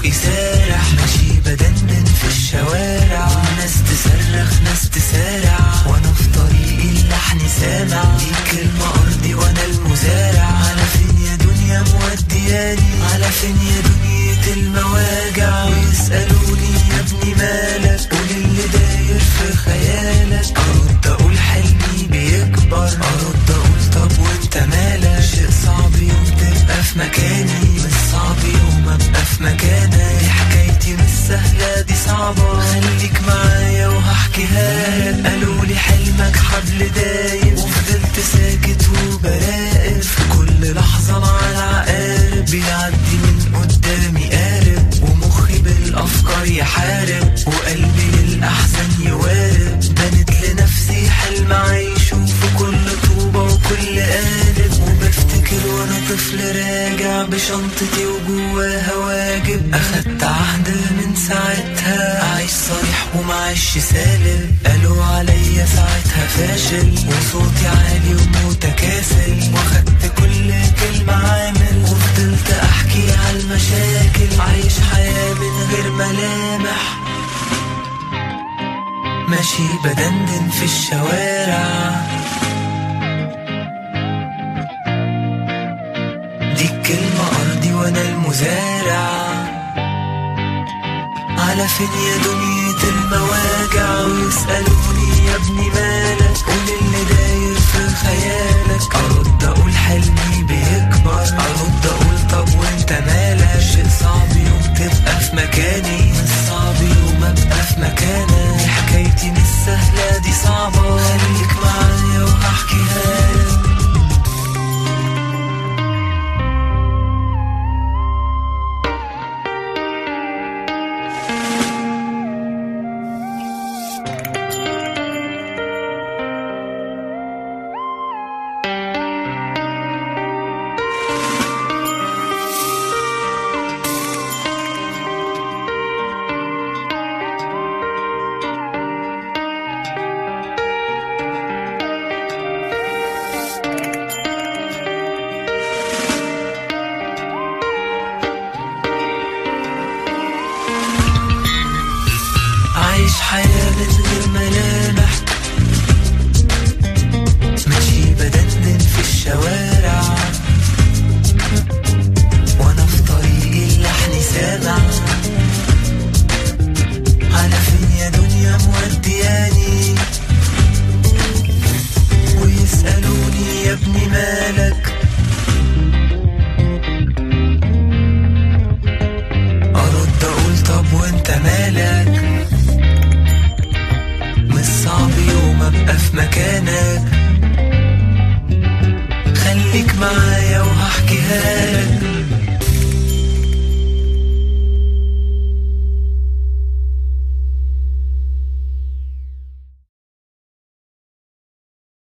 مخي سارح ماشي بدندن في الشوارع والناس تصرخ ناس تسارع وانا في طريقي اللحن سامع دي كلمة ارضي وانا المزارع على فين يا دنيا مودياني على فين يا دنيا المواجع ويسألوني يا ابني مالك قول اللي داير في خيالك ارد اقول حلمي بيكبر ارد اقول طب وانت مالك شيء صعب يوم تبقى في مكاني مش صعب يوم ابقى في مكانك دي حكايتي مش سهلة دي صعبة خليك معايا وهحكيها لك قالوا لي حلمك حبل دايم وفضلت ساكت وبراقب في كل لحظة مع العقارب بيعدي من قدامي قارب ومخي بالأفكار يحارب وقلبي للأحزان يوارب بنت لنفسي حلم عايشه في كل طوبة وكل قالب وبفتكر وانا طفل راجع بشنطتي وجواها واجب اخدت عهد من ساعتها اعيش صريح ومعيش سالب قالوا عليا ساعتها فاشل وصوتي عالي ومتكاسل واخدت كل كلمة عامل وفضلت احكي على المشاكل عايش حياة من غير ملامح ماشي بدندن في الشوارع دي الكلمة أرضي وأنا المزارع على فين يا دنيا المواجع ويسألوني يا ابني مالك قول اللي داير في خيالك أرد أقول حلمي بيكبر أرد أقول